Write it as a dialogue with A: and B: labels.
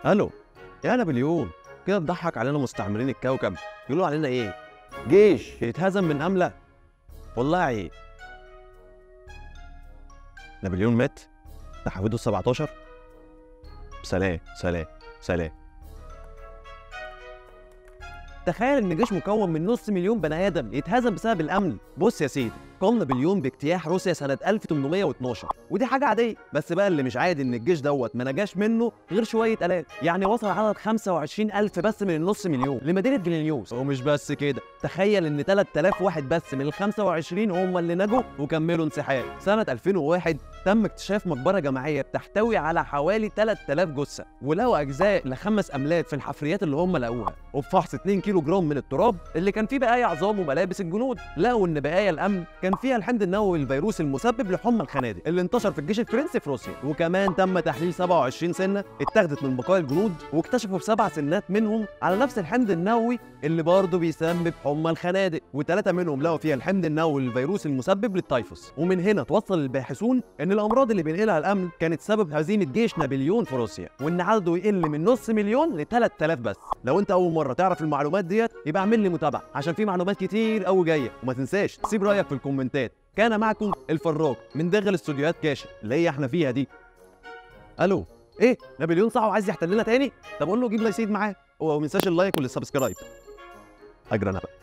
A: الو يا نابليون كده تضحك علينا مستعمرين الكوكب يقولوا علينا ايه جيش يتهزم من امله والله عيب نابليون مات تحويده 17 سلام سلام سلام تخيل ان جيش مكون من نص مليون بني ادم يتهزم بسبب الامن بص يا سيدي قام نابليون باجتياح روسيا سنه 1812 ودي حاجه عاديه بس بقى اللي مش عادي ان الجيش دوت ما نجاش منه غير شويه الاف يعني وصل عدد 25000 بس من النص مليون لمدينه فيلنيوس ومش بس كده تخيل ان 3000 واحد بس من ال 25 هم اللي نجوا وكملوا انسحاب سنه 2001 تم اكتشاف مقبره جماعيه بتحتوي على حوالي 3000 جثه ولقوا اجزاء لخمس املاك في الحفريات اللي هم لقوها وبفحص 2 كيلو جرام من التراب اللي كان فيه بقايا عظام وملابس الجنود لقوا ان بقايا الامن كان فيها الحمض النووي الفيروس المسبب لحمى الخنادق اللي انتشر في الجيش الفرنسي في روسيا وكمان تم تحليل 27 سنه اتاخدت من بقايا الجنود واكتشفوا في سبع سنات منهم على نفس الحمض النووي اللي برضه بيسبب حمى الخنادق وثلاثه منهم لقوا فيها الحمض النووي للفيروس المسبب للتيفوس ومن هنا توصل الباحثون ان الامراض اللي بينقلها الامن كانت سبب هزيمه جيش نابليون في روسيا وان عدده يقل من نص مليون ل 3000 بس لو انت اول مره تعرف المعلومات ديت يبقى اعمل لي متابعه عشان في معلومات كتير قوي جايه وما تنساش تسيب رايك في الكومنتات كان معكم الفراج من داخل استوديوهات كاشف اللي هي احنا فيها دي الو ايه نابليون صعب عايز يحتلنا تاني طب قول له جيب لي سيد معاه وما تنساش اللايك والسبسكرايب اجرى انا بقى